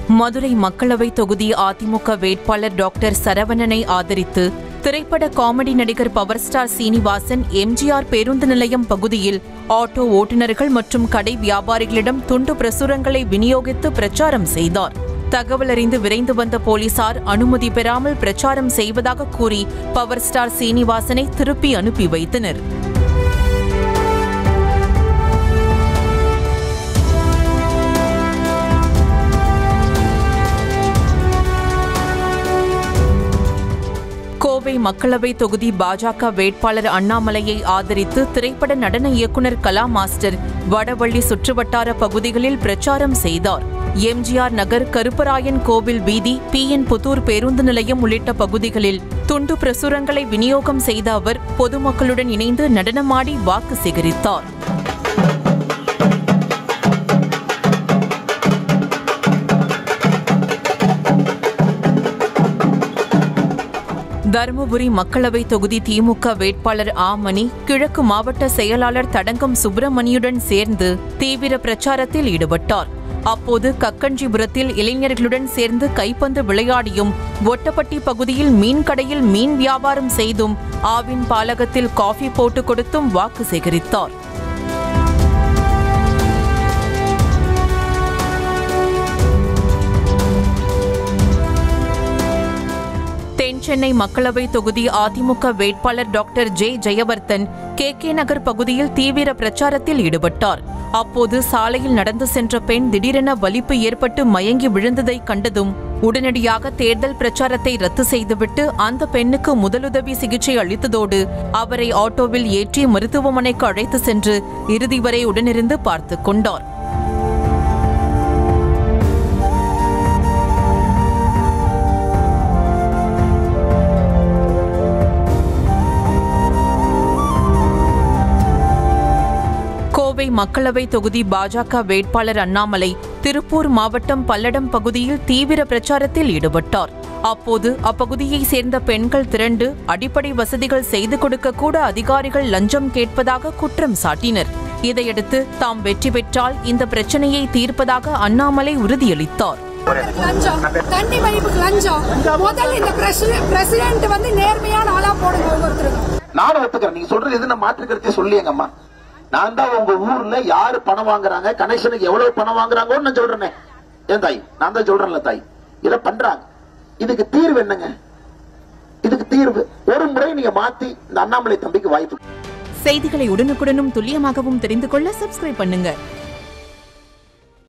மதுரை மக்களவை தொகுதி அதிமுக வேட்பாளர் டாக்டர் சரவணனை ஆதரித்து திரைப்பட காமெடி நடிகர் பவர் ஸ்டார் சீனிவாசன் எம்ஜிஆர் பேருந்து நிலையம் பகுதியில் ஆட்டோ ஓட்டுநர்கள் மற்றும் கடை வியாபாரிகளிடம் துண்டு பிரசுரங்களை விநியோகித்து பிரச்சாரம் செய்தார் தகவல் அறிந்து விரைந்து வந்த போலீசார் அனுமதி பெறாமல் பிரச்சாரம் செய்வதாக கூறி பவர் ஸ்டார் சீனிவாசனை திருப்பி அனுப்பி வைத்தனர் கோவை மக்களவை தொகுதி பாஜக வேட்பாளர் அண்ணாமலையை ஆதரித்து திரைப்பட நடன இயக்குனர் கலா மாஸ்டர் வடவள்ளி சுற்றுவட்டார பகுதிகளில் பிரச்சாரம் செய்தார் எம்ஜிஆர் நகர் கருப்பராயன் கோவில் வீதி பி என் புத்தூர் பேருந்து நிலையம் உள்ளிட்ட பகுதிகளில் துண்டு பிரசுரங்களை விநியோகம் செய்த அவர் பொதுமக்களுடன் இணைந்து நடனமாடி வாக்கு சேகரித்தார் தருமபுரி மக்களவை தொகுதி திமுக வேட்பாளர் ஆமணி கிழக்கு மாவட்ட செயலாளர் தடங்கம் சுப்பிரமணியுடன் சேர்ந்து தீவிர பிரச்சாரத்தில் ஈடுபட்டார் அப்போது கக்கஞ்சிபுரத்தில் இளைஞர்களுடன் சேர்ந்து கைப்பந்து விளையாடியும் ஒட்டப்பட்டி பகுதியில் மீன் கடையில் மீன் வியாபாரம் செய்தும் ஆவின் பாலகத்தில் காஃபி போட்டு கொடுத்தும் வாக்கு சேகரித்தார் தென் சென்னை மக்களவை தொகுதி அதிமுக வேட்பாளர் doctor J Jayavardhan K K Nagar பகுதியில் தீவிர பிரச்சாரத்தில் ஈடுபட்டார் அப்போது சாலையில் நடந்து சென்ற பெண் திடீரென வலிப்பு ஏற்பட்டு மயங்கி விழுந்ததை கண்டதும் உடனடியாக தேர்தல் பிரச்சாரத்தை ரத்து செய்துவிட்டு அந்த பெண்ணுக்கு முதலுதவி சிகிச்சை அளித்ததோடு அவரை ஆட்டோவில் ஏற்றி மருத்துவமனைக்கு அழைத்து சென்று இறுதி வரை உடனிருந்து பார்த்துக் கொண்டார் கோவை மக்களவை தொகுதி பாஜக வேட்பாளர் அண்ணாமலை திருப்பூர் மாவட்டம் பல்லடம் பகுதியில் தீவிர பிரச்சாரத்தில் ஈடுபட்டார் அப்போது அப்பகுதியை சேர்ந்த பெண்கள் திரண்டு அடிப்படை வசதிகள் செய்து கொடுக்க கூட அதிகாரிகள் லஞ்சம் கேட்பதாக குற்றம் சாட்டினர் இதையடுத்து தாம் வெற்றி பெற்றால் இந்த பிரச்சனையை தீர்ப்பதாக அண்ணாமலை உறுதியளித்தார் லஞ்சம் தண்ணி பைப்புக்கு லஞ்சம் முதல்ல இந்த பிரசிடென்ட் வந்து நேர்மையான ஆளா போடுங்க ஒவ்வொருத்தருக்கும் நானும் ஒத்துக்கிறேன் நீங்க சொல்றது எது நான் மாற்று கருத்தை சொல்லியங்கம்மா நான் தான் உங்க ஊர்ல யாரு பணம் வாங்குறாங்க கனெக்ஷனுக்கு எவ்வளவு பணம் வாங்குறாங்கன்னு நான் சொல்றேனே ஏன் தாய் நான் தான் சொல்றேன்ல தாய் இத பண்றாங்க இதுக்கு தீர்வு என்னங்க இதுக்கு தீர்வு ஒரு முறை நீங்க மாத்தி இந்த அண்ணாமலை தம்பிக்கு வாய்ப்பு செய்திகளை உடனுக்குடனும் துல்லியமாகவும் தெரிந்து கொள்ள சப்ஸ்கிரைப் பண்ணுங்க